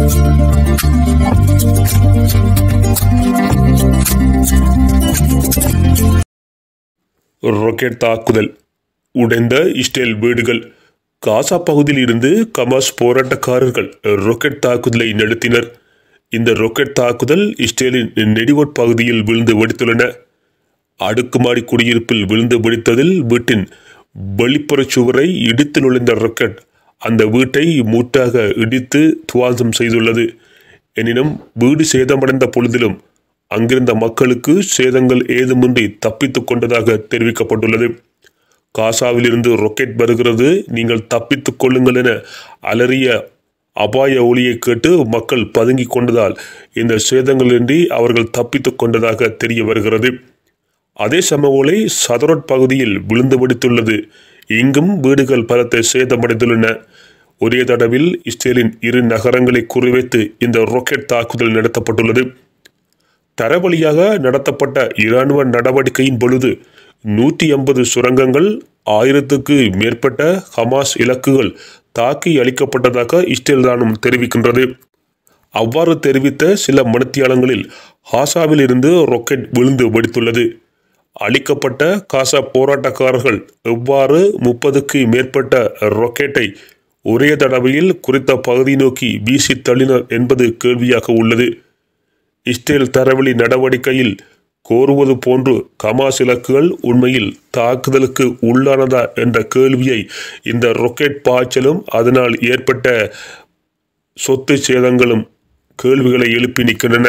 rocket தாக்குதல் உடைந்த Israel வீடுகள் காசா பகுதியில் இருந்து கமாஸ் போராட்டக்காரர்கள் ராக்கெட் தாக்குதலை நடத்தினர் இந்த ராக்கெட் தாக்குதல் இஸ்ரேலின் நெடிவோட் பகுதியில் விழுந்து வெடித்துள்ளன அடுக்குமாடி குடியிருப்பில் விழுந்து வெடித்ததில் வீட்டின் வெளிப்புற சுவரை இடித்து நுழைந்த ராக்கெட் அந்த வீட்டை மூட்டாக இடித்து துவாசம் செய்துள்ளது எனினும் வீடு சேதமடைந்த பொழுதிலும் அங்கிருந்த மக்களுக்கு சேதங்கள் ஏதுமின்றி தப்பித்துக் கொண்டதாக தெரிவிக்கப்பட்டுள்ளது காசாவிலிருந்து ரொக்கெட் வருகிறது நீங்கள் தப்பித்துக் கொள்ளுங்கள் என அலறிய அபாய ஒளியை கேட்டு மக்கள் பதுங்கிக் கொண்டதால் இந்த சேதங்களின்றி அவர்கள் தப்பித்துக் கொண்டதாக தெரிய வருகிறது அதே சமவோலை சதரோட் பகுதியில் விழுந்து வெடித்துள்ளது இங்கும் வீடுகள் பலத்தை சேதமடைந்துள்ளன ஒரே தடவில் இஸ்ரேலின் இரு நகரங்களை குறிவைத்து இந்த ராக்கெட் தாக்குதல் நடத்தப்பட்டுள்ளது தரவழியாக நடத்தப்பட்ட இராணுவ நடவடிக்கையின் பொழுது நூற்றி ஐம்பது சுரங்கங்கள் ஆயிரத்துக்கு மேற்பட்ட ஹமாஸ் இலக்குகள் தாக்கி அளிக்கப்பட்டதாக இஸ்ரேல் ராணுவம் தெரிவிக்கின்றது அவ்வாறு தெரிவித்த சில மணித்தியாலங்களில் ஹாசாவில் இருந்து ராக்கெட் விழுந்து வெடித்துள்ளது அளிக்கப்பட்ட காசா போராட்டக்காரர்கள் எவ்வாறு முப்பதுக்கு மேற்பட்ட ராக்கெட்டை ஒரே தடவையில் குறித்த பகுதி நோக்கி வீசி தள்ளினர் என்பது கேள்வியாக உள்ளது இஸ்ரேல் தரவழி நடவடிக்கையில் கோருவது போன்று கமாஸ் இலக்குகள் உண்மையில் தாக்குதலுக்கு உள்ளானதா என்ற கேள்வியை இந்த ரொக்கெட் பாய்ச்சலும் அதனால் ஏற்பட்ட சொத்து சேதங்களும் கேள்விகளை எழுப்பி நிற்கின்றன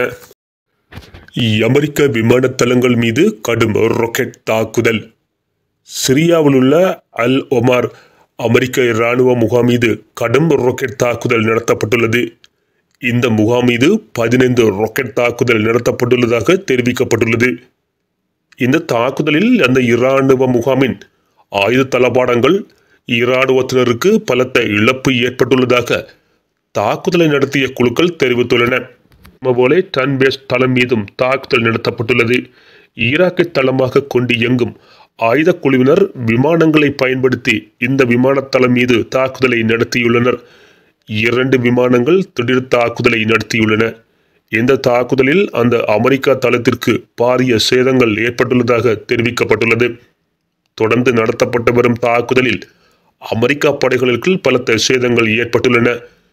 அமெரிக்க விமானத்தளங்கள் மீது கடும் ராக்கெட் தாக்குதல் சிரியாவில் உள்ள அல் ஒமார் அமெரிக்க இராணுவ முகாம் மீது கடும் ராக்கெட் தாக்குதல் நடத்தப்பட்டுள்ளது இந்த முகாம் மீது பதினைந்து ராக்கெட் தாக்குதல் நடத்தப்பட்டுள்ளதாக தெரிவிக்கப்பட்டுள்ளது இந்த தாக்குதலில் அந்த இராணுவ முகாமின் ஆயுத தளபாடங்கள் இராணுவத்தினருக்கு பலத்த இழப்பு ஏற்பட்டுள்ளதாக தாக்குதலை நடத்திய குழுக்கள் தெரிவித்துள்ளன போல டன்பேஸ் தளம் மீதும் தாக்குதல் நடத்தப்பட்டுள்ளது ஈராக்கை தளமாக கொண்டு இயங்கும் ஆயுத குழுவினர் விமானங்களை பயன்படுத்தி இந்த விமானத்தளம் மீது தாக்குதலை நடத்தியுள்ளனர் இரண்டு விமானங்கள் திடீர் தாக்குதலை நடத்தியுள்ளன இந்த தாக்குதலில் அந்த அமெரிக்கா தளத்திற்கு பாரிய சேதங்கள் ஏற்பட்டுள்ளதாக தெரிவிக்கப்பட்டுள்ளது தொடர்ந்து நடத்தப்பட்டு வரும் தாக்குதலில் அமெரிக்கா படைகளுக்கு பலத்த சேதங்கள் ஏற்பட்டுள்ளன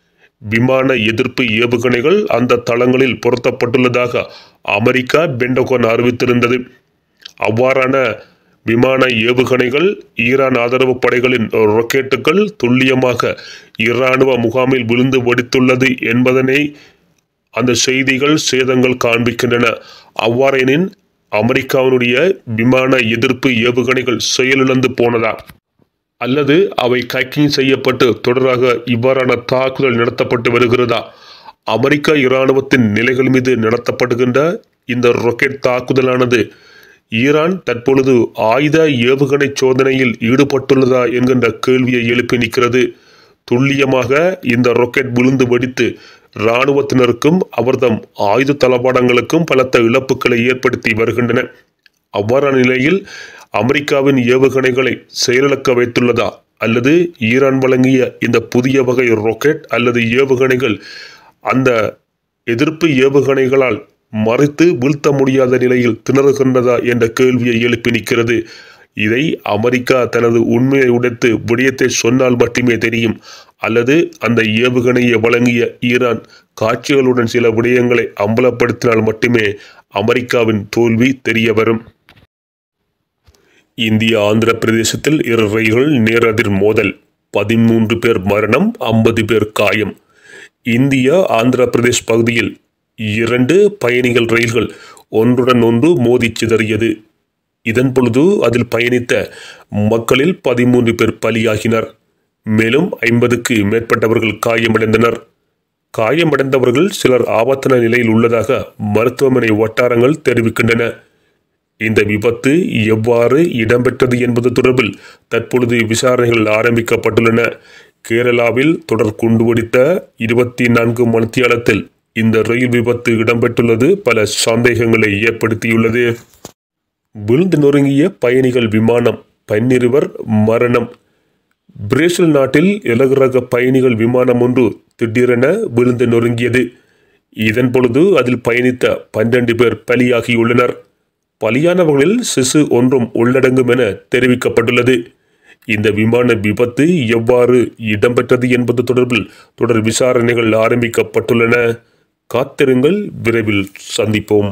விமான எதிர்ப்பு ஏவுகணைகள் அந்த தளங்களில் பொருத்தப்பட்டுள்ளதாக அமெரிக்கா பெண்டகோன் அறிவித்திருந்தது அவ்வாறான விமான ஏவுகணைகள் ஈரான் ஆதரவு படைகளின் ராக்கெட்டுகள் துல்லியமாக இராணுவ முகாமில் விழுந்து வெடித்துள்ளது என்பதனை அந்த செய்திகள் சேதங்கள் காண்பிக்கின்றன அவ்வாறெனின் அமெரிக்காவினுடைய விமான எதிர்ப்பு ஏவுகணைகள் செயலிழந்து போனதா அல்லது அவை கைக்கிங் செய்யப்பட்டு தொடராக இவ்வாறான தாக்குதல் நடத்தப்பட்டு வருகிறதா அமெரிக்கா இராணுவத்தின் நிலைகள் மீது நடத்தப்படுகின்ற இந்த ராக்கெட் தாக்குதலானது ஈரான் தற்பொழுது ஆயுத ஏவுகணை சோதனையில் ஈடுபட்டுள்ளதா என்கின்ற கேள்வியை எழுப்பி நிற்கிறது துல்லியமாக இந்த ராக்கெட் விழுந்து வெடித்து இராணுவத்தினருக்கும் அவர்தம் ஆயுத தளபாடங்களுக்கும் பலத்த இழப்புகளை ஏற்படுத்தி வருகின்றன அவ்வாறான நிலையில் அமெரிக்காவின் ஏவுகணைகளை செயலிழக்க வைத்துள்ளதா அல்லது ஈரான் வழங்கிய இந்த புதிய வகை ராக்கெட் அல்லது ஏவுகணைகள் அந்த எதிர்ப்பு ஏவுகணைகளால் மறைத்து வீழ்த்த முடியாத நிலையில் திணறுகின்றதா என்ற கேள்வியை எழுப்பி நிற்கிறது இதை அமெரிக்கா தனது உண்மையை உடைத்து விடயத்தை சொன்னால் மட்டுமே தெரியும் அல்லது அந்த ஏவுகணையை வழங்கிய ஈரான் காட்சிகளுடன் சில விடயங்களை அம்பலப்படுத்தினால் மட்டுமே அமெரிக்காவின் தோல்வி தெரிய வரும் இந்திய ஆந்திர பிரதேசத்தில் இரு ரயில்கள் நேரெதிர் மோதல் பதிமூன்று பேர் மரணம் ஐம்பது பேர் காயம் இந்தியா ஆந்திர பிரதேஷ் பகுதியில் இரண்டு பயணிகள் ரயில்கள் ஒன்றுடன் ஒன்று மோதி சிதறியது இதன் பொழுது அதில் பயணித்த மக்களில் பதிமூன்று பேர் பலியாகினர் மேலும் ஐம்பதுக்கு மேற்பட்டவர்கள் காயமடைந்தனர் காயமடைந்தவர்கள் சிலர் ஆபத்தான நிலையில் உள்ளதாக மருத்துவமனை வட்டாரங்கள் தெரிவிக்கின்றன இந்த விபத்து எவ்வாறு இடம்பெற்றது என்பது தொடர்பில் தற்பொழுது விசாரணைகள் ஆரம்பிக்கப்பட்டுள்ளன கேரளாவில் தொடர் குண்டுவெடித்த இருபத்தி நான்கு மணித்தியாலத்தில் இந்த ரயில் விபத்து இடம்பெற்றுள்ளது பல சந்தேகங்களை ஏற்படுத்தியுள்ளது விழுந்து நொறுங்கிய பயணிகள் விமானம் பன்னிருவர் மரணம் பிரேசில் நாட்டில் இலகுரக பயணிகள் விமானம் ஒன்று திடீரென விழுந்து நொறுங்கியது இதன் பொழுது அதில் பயணித்த பன்னிரண்டு பேர் பலியாகியுள்ளனர் பலியானவர்களில் சிசு ஒன்றும் உள்ளடங்கும் என தெரிவிக்கப்பட்டுள்ளது இந்த விமான விபத்து எவ்வாறு இடம்பெற்றது என்பது தொடர்பில் தொடர் விசாரணைகள் ஆரம்பிக்கப்பட்டுள்ளன காத்திருங்கள் விரைவில் சந்திப்போம்